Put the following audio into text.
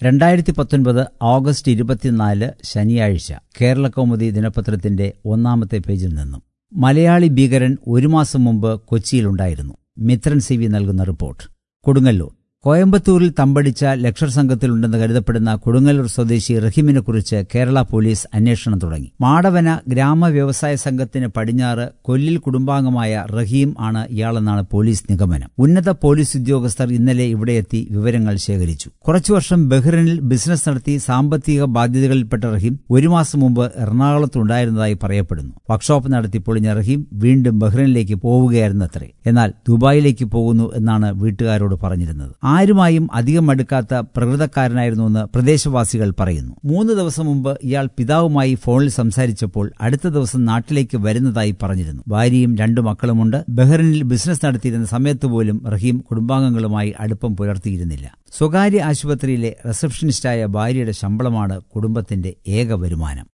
രണ്ടായിരത്തി പത്തൊൻപത് ഓഗസ്റ്റ് ഇരുപത്തിനാല് ശനിയാഴ്ച കേരളകൗമുദി ദിനപത്രത്തിന്റെ ഒന്നാമത്തെ പേജിൽ നിന്നും മലയാളി ഭീകരൻ ഒരു മാസം മുമ്പ് കൊച്ചിയിലുണ്ടായിരുന്നു മിത്രൻ സി വി നൽകുന്ന റിപ്പോർട്ട് കൊടുങ്ങല്ലൂർ കോയമ്പത്തൂരിൽ തമ്പടിച്ച ലക്ഷർ സംഘത്തിലുണ്ടെന്ന് കരുതപ്പെടുന്ന കൊടുങ്ങല്ലൂർ സ്വദേശി റഹീമിനെക്കുറിച്ച് കേരള പോലീസ് അന്വേഷണം തുടങ്ങി മാടവന ഗ്രാമ വ്യവസായ സംഘത്തിന് പടിഞ്ഞാറ് കൊല്ലിൽ കുടുംബാംഗമായ റഹീം ആണ് ഇയാളെന്നാണ് പോലീസ് നിഗമനം ഉന്നത പോലീസ് ഉദ്യോഗസ്ഥർ ഇന്നലെ ഇവിടെയെത്തി വിവരങ്ങൾ ശേഖരിച്ചു കുറച്ചു വർഷം ബഹ്റിനിൽ ബിസിനസ് നടത്തി സാമ്പത്തിക ബാധ്യതകളിൽപ്പെട്ട റഹീം ഒരു മാസം മുമ്പ് എറണാകുളത്തുണ്ടായിരുന്നതായി പറയപ്പെടുന്നു വർക്ക്ഷോപ്പ് നടത്തി പൊളിഞ്ഞ റഹീം വീണ്ടും ബഹ്റിനിലേക്ക് പോവുകയായിരുന്നത്രേ എന്നാൽ ദുബായിലേക്ക് പോകുന്നു എന്നാണ് വീട്ടുകാരോട് പറഞ്ഞിരുന്നത് ആരുമായും അധികം അടുക്കാത്ത പ്രകൃതക്കാരനായിരുന്നുവെന്ന് പ്രദേശവാസികൾ പറയുന്നു മൂന്ന് ദിവസം മുമ്പ് ഇയാൾ പിതാവുമായി ഫോണിൽ സംസാരിച്ചപ്പോൾ അടുത്ത ദിവസം നാട്ടിലേക്ക് വരുന്നതായി പറഞ്ഞിരുന്നു ഭാര്യയും രണ്ടു മക്കളുമുണ്ട് ബഹ്റിനിൽ ബിസിനസ് നടത്തിയിരുന്ന സമയത്ത് പോലും റഹീം കുടുംബാംഗങ്ങളുമായി അടുപ്പം പുലർത്തിയിരുന്നില്ല സ്വകാര്യ ആശുപത്രിയിലെ റിസപ്ഷനിസ്റ്റായ ഭാര്യയുടെ ശമ്പളമാണ് കുടുംബത്തിന്റെ ഏക വരുമാനം